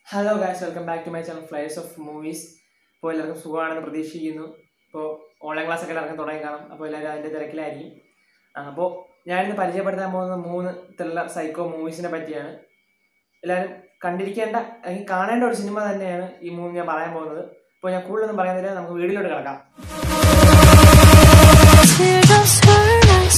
hello guys welcome back to my channel flies of movies ഇപ്പോൾ എല്ലാവർക്കും സുഖമാണെന്ന് പ്രതീക്ഷിക്കുന്നു ഇപ്പോൾ ഓൺലൈൻ ക്ലാസ് ഒക്കെ എല്ലാവർക്കും തുടങ്ങി കാണും അപ്പോൾ എല്ലാവരും അതിൻ്റെ തിരക്കിലായിരിക്കും ആ, അപ്പോൾ ഞാനിന്ന് പരിചയപ്പെടുത്താൻ പോകുന്ന മൂന്ന് ത്രില്ലർ സൈക്കോ മൂവീസിനെ പറ്റിയാണ് എല്ലാവരും കണ്ടിരിക്കേണ്ട അല്ലെങ്കിൽ കാണേണ്ട ഒരു സിനിമ തന്നെയാണ് ഈ മൂന്ന് ഞാൻ പറയാൻ പോകുന്നത് അപ്പോൾ ഞാൻ കൂടുതലൊന്നും പറയുന്നില്ല നമുക്ക് വീഡിയോയിലോട്ട് കിടക്കാം Teardrops her eyes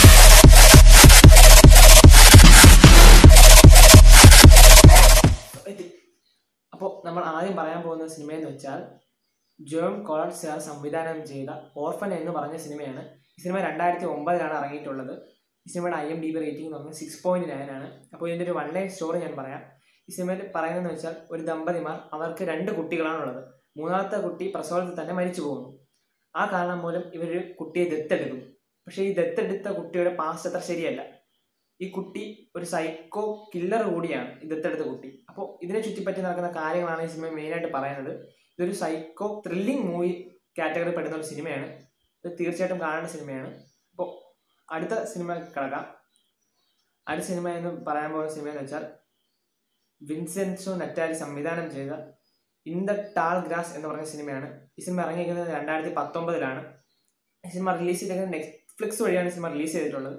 എത്തി അപ്പോൾ നമ്മൾ ആദ്യം പറയാൻ പോകുന്ന സിനിമയെന്ന് വെച്ചാൽ ജോം കോളർ സാർ സംവിധാനം ചെയ്ത ഓർഫൻ എന്ന് പറഞ്ഞ സിനിമയാണ് ഈ സിനിമ രണ്ടായിരത്തി ഒമ്പതിലാണ് ഇറങ്ങിയിട്ടുള്ളത് ഈ സിനിമയുടെ I M D B rating എന്ന് പറഞ്ഞാൽ സിക്സ് പോയിന്റ് നയൻ ആണ് അപ്പോൾ ഇതിൻ്റെ ഒരു വൺ ലൈൻ സ്റ്റോറി ഞാൻ പറയാം ഈ സിനിമയിൽ പറയുന്നതെന്ന് വെച്ചാൽ ഒരു ദമ്പതിമാർ അവർക്ക് രണ്ട് കുട്ടികളാണുള്ളത് മൂന്നാമത്തെ കുട്ടി പ്രസവത്തിൽ തന്നെ മരിച്ചു പോകുന്നു ആ കാരണം മൂലം ഇവർ കുട്ടിയെ ദത്തെടുക്കും പക്ഷേ ഈ ദത്തെടുത്ത കുട്ടിയുടെ പാസ്റ്റ് അത്ര ശരിയല്ല ഈ കുട്ടി ഒരു സൈക്കോ കില്ലർ കൂടിയാണ് ഈ ദത്തെടുത്ത കുട്ടി അപ്പോൾ ഇതിനെ ചുറ്റിപ്പറ്റി നടക്കുന്ന കാര്യങ്ങളാണ് ഈ സിനിമ മെയിനായിട്ട് പറയുന്നത് ഇതൊരു സൈക്കോ ത്രില്ലിംഗ് മൂവി കാറ്റഗറി പെടുന്ന ഒരു സിനിമയാണ് ഇത് തീർച്ചയായിട്ടും കാണേണ്ട സിനിമയാണ് അപ്പോൾ അടുത്ത സിനിമ കിടക്കാം അടുത്ത സിനിമ എന്ന് പറയാൻ പോകുന്ന സിനിമ എന്ന് വെച്ചാൽ വിൻസെൻസോ നെറ്റാരി സംവിധാനം ചെയ്ത ഇൻ ദ ടാൾ ഗ്രാസ് എന്ന് പറഞ്ഞ സിനിമയാണ് ഈ സിനിമ ഇറങ്ങിയിരിക്കുന്നത് രണ്ടായിരത്തി പത്തൊമ്പതിലാണ് ഈ സിനിമ റിലീസ് ചെയ്തിരിക്കുന്നത് നെറ്റ്ഫ്ലിക്സ് വഴിയാണ് ഈ സിനിമ റിലീസ് ചെയ്തിട്ടുള്ളത്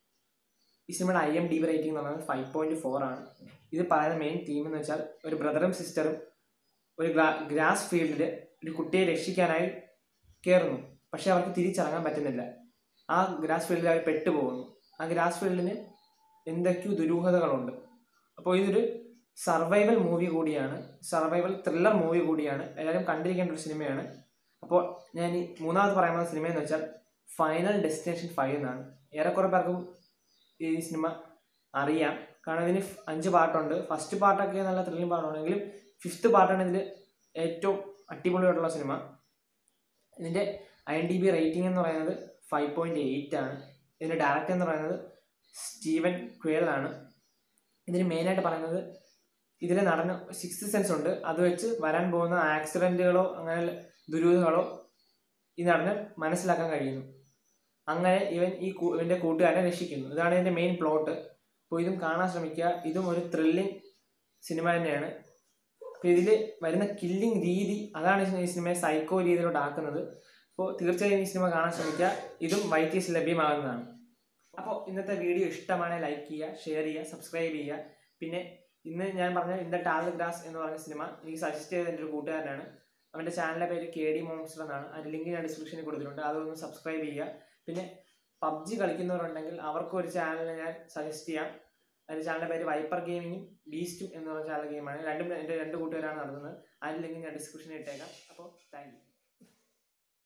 ഈ സിനിമയുടെ ഐ എം ഡി റേറ്റിംഗ് എന്ന് പറയുന്നത് ഫൈവ് പോയിന്റ് ഫോർ ആണ് ഇത് പറയുന്ന മെയിൻ തീം എന്ന് വെച്ചാൽ ഒരു ബ്രദറും സിസ്റ്ററും ഒരു ഗ്രാസ് ഫീൽഡിൽ ഒരു കുട്ടിയെ രക്ഷിക്കാനായി കയറുന്നു പക്ഷെ അവർക്ക് തിരിച്ചിറങ്ങാൻ പറ്റുന്നില്ല ആ ഗ്രാസ് ഫീൽഡിൽ അവർ പെട്ടുപോകുന്നു ആ ഗ്രാസ് ഫീൽഡിന് എന്തൊക്കെയോ ദുരൂഹതകളുണ്ട് അപ്പോൾ ഇതൊരു സർവൈവൽ മൂവി കൂടിയാണ് സർവൈവൽ ത്രില്ലർ മൂവി കൂടിയാണ് എല്ലാവരും കണ്ടിരിക്കേണ്ട ഒരു സിനിമയാണ് അപ്പോൾ ഞാൻ ഈ മൂന്നാമത് പറയാൻ പോകുന്ന സിനിമ എന്ന് വെച്ചാൽ ഫൈനൽ ഡെസ്റ്റിനേഷൻ ഫൈവ് എന്നാണ് ഏറെക്കുറെ പേർക്കും ഈ സിനിമ അറിയാം കാരണം ഇതിന് ഫ് അഞ്ച് പാട്ടുണ്ട് ഫസ്റ്റ് പാർട്ടൊക്കെ നല്ല ത്രില്ലിംഗ് പാട്ടാണെങ്കിലും ഫിഫ്ത്ത് പാർട്ടാണ് ഇതിൽ ഏറ്റവും അടിപൊളിയായിട്ടുള്ള സിനിമ ഇതിൻ്റെ I M D B rating എന്ന് പറയുന്നത് ഫൈവ് പോയിൻറ്റ് എയ്റ്റ് ആണ് ഇതിൻ്റെ ഡയറക്ടർ എന്ന് പറയുന്നത് സ്റ്റീവൻ ക്വേൽ ആണ് ഇതിന് മെയിനായിട്ട് പറയുന്നത് ഇതിൽ നടന്ന സിക്സ് സെൻസ് ഉണ്ട് അത് വെച്ച് വരാൻ പോകുന്ന ആക്സിഡൻറ്റുകളോ അങ്ങനെ ദുരൂഹങ്ങളോ ഈ നടന്ന് മനസ്സിലാക്കാൻ കഴിയുന്നു അങ്ങനെ ഇവൻ ഈ കൂ- ഇവന്റെ കൂട്ടുകാരനെ രക്ഷിക്കുന്നു ഇതാണ് ഇതിന്റെ മെയിൻ പ്ലോട്ട് അപ്പോൾ ഇതും കാണാൻ ശ്രമിക്കുക ഇതും ഒരു ത്രില്ലിംഗ് സിനിമ തന്നെയാണ് അപ്പോൾ ഇതിൽ വരുന്ന കില്ലിംഗ് രീതി അതാണ് ഈ സിനിമയെ സൈക്കോ രീതിയിലോട്ട് ആക്കുന്നത് അപ്പോൾ തീർച്ചയായും ഈ സിനിമ കാണാൻ ശ്രമിക്കുക ഇതും വൈറ്റീസ് ലഭ്യമാകുന്നതാണ് അപ്പോൾ ഇന്നത്തെ വീഡിയോ ഇഷ്ടമാണ് ലൈക്ക് ചെയ്യുക ഷെയർ ചെയ്യുക സബ്സ്ക്രൈബ് ചെയ്യുക പിന്നെ ഇന്ന് ഞാൻ പറഞ്ഞ ഇൻ ദ ടാൽ ഗ്രാസ് എന്ന് പറഞ്ഞ സിനിമ എനിക്ക് സജസ്റ്റ് ചെയ്ത എൻ്റെ ഒരു കൂട്ടുകാരനാണ് അവൻ്റെ ചാനലിൻ്റെ പേര് കെ ഡി മോൺസ്റ്റർ എന്നാണ് അതിൻ്റെ ലിങ്ക് ഞാൻ ഡിസ്ക്രിപ്ഷനിൽ കൊടുത്തിട്ടുണ്ട് അതൊന്ന് സബ്സ്ക്രൈബ് ചെയ്യുക പിന്നെ പബ്ജി കളിക്കുന്നവരുണ്ടെങ്കിൽ അവർക്ക് ഒരു ചാനൽ ഞാൻ സജസ്റ്റ് ചെയ്യാം അതിൻ്റെ ചാനലിൻ്റെ പേര് വൈപ്പർ ഗെയിമിങ്ങും ബീസ്റ്റും എന്ന് പറഞ്ഞ ചാനൽ ഗെയിമാണ് രണ്ടും എൻ്റെ രണ്ട് കൂട്ടുകാരാണ് നടത്തുന്നത് അതിൻ്റെ ലിങ്ക് ഞാൻ ഡിസ്ക്രിപ്ഷനിൽ ഇട്ടേക്കാം അപ്പോൾ